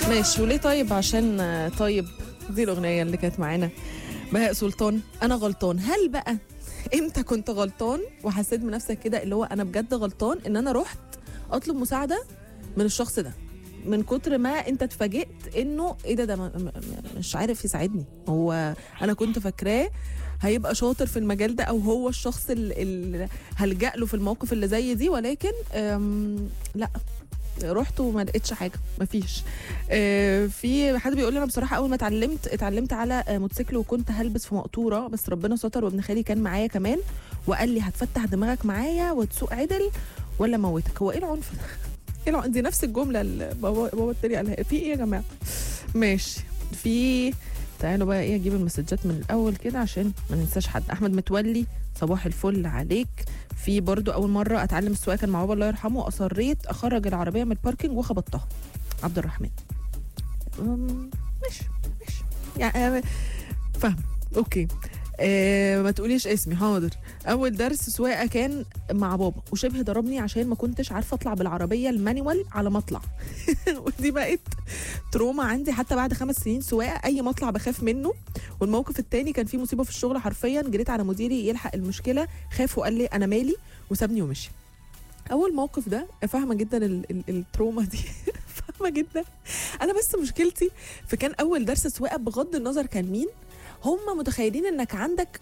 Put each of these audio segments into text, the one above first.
ماشي وليه طيب عشان آه، طيب دي الاغنيه اللي كانت معانا بهاء سلطان انا غلطان هل بقى امتى كنت غلطان وحسيت بنفسك كده اللي هو انا بجد غلطان ان انا رحت اطلب مساعده من الشخص ده من كتر ما انت اتفاجئت انه ايه ده ده ما- ما- ما- مش عارف يساعدني هو انا كنت فاكراه هيبقى شاطر في المجال ده او هو الشخص اللي هلجأ له في الموقف اللي زي دي ولكن أم، لا رحت وما لقيتش حاجه مفيش آه، في حد بيقول لي انا بصراحه اول ما اتعلمت اتعلمت على آه، موتوسيكل وكنت هلبس في مقطوره بس ربنا ستر وابن خالي كان معايا كمان وقال لي هتفتح دماغك معايا وتسوق عدل ولا موتك هو ايه العنف ده؟ ايه العنف دي نفس الجمله اللي بابا بابا التاني قالها في ايه يا جماعه ماشي في تعالوا بقى ايه اجيب المسجات من الاول كده عشان ما ننساش حد احمد متولي صباح الفل عليك في برضو اول مره اتعلم السواقه كان مع بابا الله يرحمه اصريت اخرج العربيه من الباركينج وخبطتها عبد الرحمن أم، ماشي ماشي يعني آه، فاهم اوكي آه ما تقوليش اسمي حاضر اول درس سواقه كان مع بابا وشبه ضربني عشان ما كنتش عارفه اطلع بالعربيه المانيوال على مطلع ودي بقت تروما عندي حتى بعد خمس سنين سواقه اي مطلع بخاف منه والموقف التاني كان في مصيبه في الشغل حرفيا جريت على مديري يلحق المشكله خاف وقال لي انا مالي وسابني ومشي اول موقف ده فاهمه جدا ال- ال- التروما دي فاهمه جدا انا بس مشكلتي في كان اول درس سواقه بغض النظر كان مين هم متخيلين انك عندك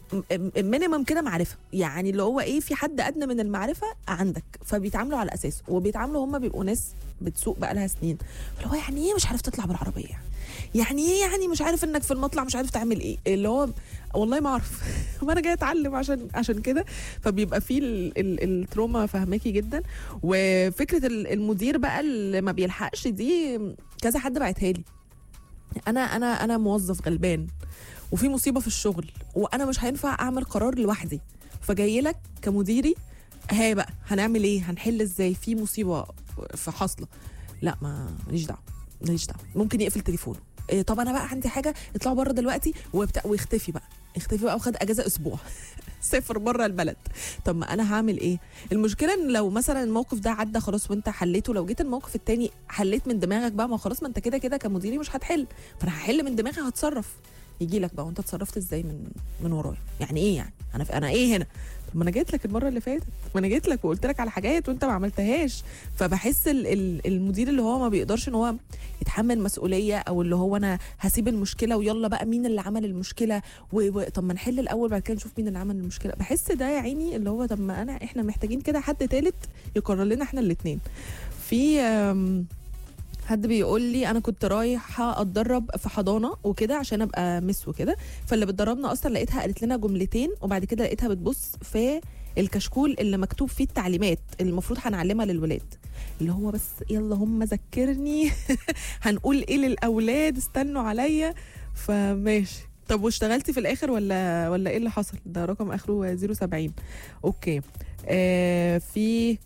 مينيمم كده معرفه يعني اللي هو ايه في حد ادنى من المعرفه عندك فبيتعاملوا على اساسه وبيتعاملوا هم بيبقوا ناس بتسوق بقى لها سنين اللي هو يعني ايه مش عارف تطلع بالعربيه يعني ايه يعني مش عارف انك في المطلع مش عارف تعمل ايه اللي هو والله ما اعرف ما انا جاي اتعلم عشان عشان كده فبيبقى في ال- ال- التروما فهماكي جدا وفكره ال- المدير بقى اللي ما بيلحقش دي كذا حد بعتها لي انا انا انا موظف غلبان وفي مصيبه في الشغل وانا مش هينفع اعمل قرار لوحدي فجاي لك كمديري ها بقى هنعمل ايه هنحل ازاي في مصيبه في حاصله لا ما ماليش دعوه ماليش دعوه ممكن يقفل تليفونه إيه طب انا بقى عندي حاجه اطلعوا بره دلوقتي وبتاع ويختفي بقى يختفي بقى وخد اجازه اسبوع سافر بره البلد طب ما انا هعمل ايه المشكله ان لو مثلا الموقف ده عدى خلاص وانت حليته لو جيت الموقف التاني حليت من دماغك بقى ما خلاص ما انت كده كده كمديري مش هتحل فانا هحل من دماغي هتصرف يجي لك بقى وانت اتصرفت ازاي من من ورايا يعني ايه يعني انا انا ايه هنا طب ما انا جيت لك المره اللي فاتت ما انا جيت لك وقلت لك على حاجات وانت ما عملتهاش فبحس ال ال المدير اللي هو ما بيقدرش ان هو يتحمل مسؤوليه او اللي هو انا هسيب المشكله ويلا بقى مين اللي عمل المشكله و... و... طب ما نحل الاول بعد كده نشوف مين اللي عمل المشكله بحس ده يا عيني اللي هو طب ما انا احنا محتاجين كده حد تالت يقرر لنا احنا الاثنين في آم، حد بيقول لي انا كنت رايحه اتدرب في حضانه وكده عشان ابقى مس وكده فاللي بتدربنا اصلا لقيتها قالت لنا جملتين وبعد كده لقيتها بتبص في الكشكول اللي مكتوب فيه التعليمات اللي المفروض هنعلمها للولاد اللي هو بس يلا هم ذكرني هنقول ايه للاولاد استنوا عليا فماشي طب واشتغلتي في الاخر ولا ولا ايه اللي حصل ده رقم اخره 070 اوكي آه في